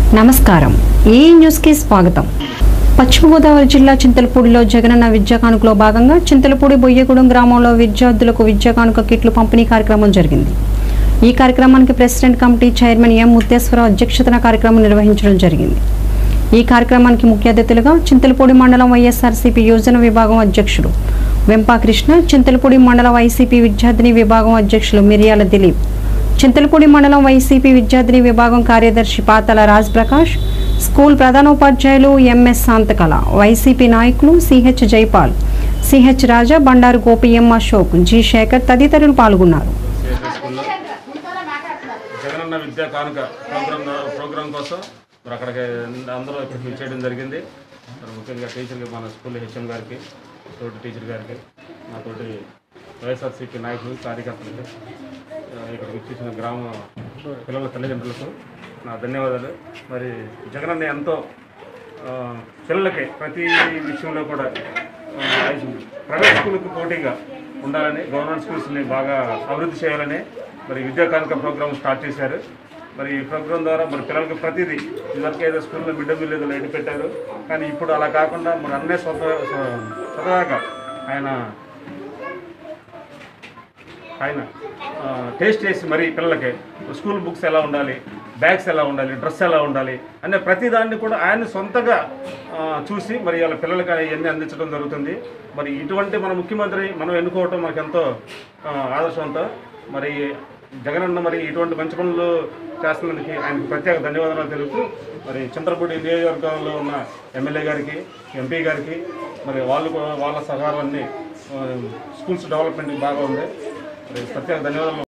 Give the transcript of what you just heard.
నమస్కారం ఈ న్యూస్కి స్వాగతం పశ్చిమ గోదావరి జిల్లా చింతలపూడిలో జగనన్న విద్యా కానుకలో భాగంగా చింతలపూడి బొయ్యగూడెం గ్రామంలో విద్యార్థులకు విద్యా కానుక కిట్లు పంపిణీ కార్యక్రమం జరిగింది ఈ కార్యక్రమానికి president committee chairman M Mutheswararao అధ్యక్షతన కార్యక్రమం నిర్వహించడం జరిగింది ఈ కార్యక్రమానికి ముఖ్య అతిథులుగా చింతలపూడి మండలం వైఎస్ఆర్సీపీ యోజన విభాగం అధ్యక్షుడు వెంపాకృష్ణ చింతలపూడి మండలం వైసీపీ విద్యార్థిని విభాగం అధ్యక్షులు మిరియాల దిలీప్ చింతలపూడి మండలం వైసీపీ విద్యార్థిని విభాగం కార్యదర్శి పాతల రాజ్ ప్రకాష్ స్కూల్ ప్రధానోపాధ్యాయులు ఎంఎస్ శాంతకళ వైసీపీ నాయకులు CH Jaipal CH Raja Bandaru Gopi M Ashok G Shekar తదితరులు పాల్గొన్నారు సిఎస్ఐ స్కూల్లో జగనన్న విద్యా కానుక ప్రోగ్రామ్ ప్రోగ్రామ్ కోసం మరి అక్కడికి అందరూ ఇక్కడికి చేయడం జరిగింది మరి ముఖ్యంగా టీచర్కి మన స్కూల్ హెచ్ఎం గారికి తోటి టీచర్ గారికి నా తోటి వైఎస్ఆర్సీపీ నాయకులు కార్యకర్తలకి ఆ, ఇక్కడికి ఇచ్చేసిన గ్రామ పిల్లల తల్లిదండ్రులకు నా ధన్యవాదాలు మరి జగనన్న ఎంతో ఆ, పిల్లలకి ప్రతి విషయంలో కూడా ఆ, ప్రైవేట్ స్కూల్కి పోటీగా ఉండాలని గవర్నమెంట్ స్కూల్స్ని బాగా అభివృద్ధి చేయాలని మరి విద్యా కానుక ప్రోగ్రామ్ స్టార్ట్ చేశారు మరి ఈ ప్రోగ్రాం ద్వారా మరి పిల్లలకి ప్రతిదీ ఇదివరకు ఏదో స్కూల్లో మిడ్ డే మీల్ ఏదో లైట్ పెట్టారు కానీ ఇప్పుడు అలా కాకుండా మరి అన్నీ స్వత స్వ- స్వతహాగా ఆయన ఆయన ఆ, టేస్ట్ చేసి మరి పిల్లలకి స్కూల్ బుక్స్ ఎలా ఉండాలి బ్యాగ్స్ ఎలా ఉండాలి డ్రెస్ ఎలా ఉండాలి అనే ప్రతి దాన్ని కూడా ఆయన సొంతగా ఆ, చూసి మరి వాళ్ళ పిల్లలకి ఇవన్నీ అందించడం జరుగుతుంది మరి ఇటువంటి మన ముఖ్యమంత్రి మనం ఎన్నుకోవటం మనకు ఎంతో ఆ, ఆదర్శవంతం మరి జగనన్న మరి ఇటువంటి మంచి పనులు చేస్తున్నందుకు ఆయనకు ప్రత్యేక ధన్యవాదాలు తెలుపుతూ మరి చంద్రపూడి నియోజకవర్గంలో ఉన్న ఎమ్మెల్యే గారికి ఎంపీ గారికి మరి వాళ్ళు కూడా వాళ్ళ సహకారాన్ని ఆ, స్కూల్స్ డెవలప్మెంట్కి బాగా ఉంది మరి ప్రత్యేక ధన్యవాదాలు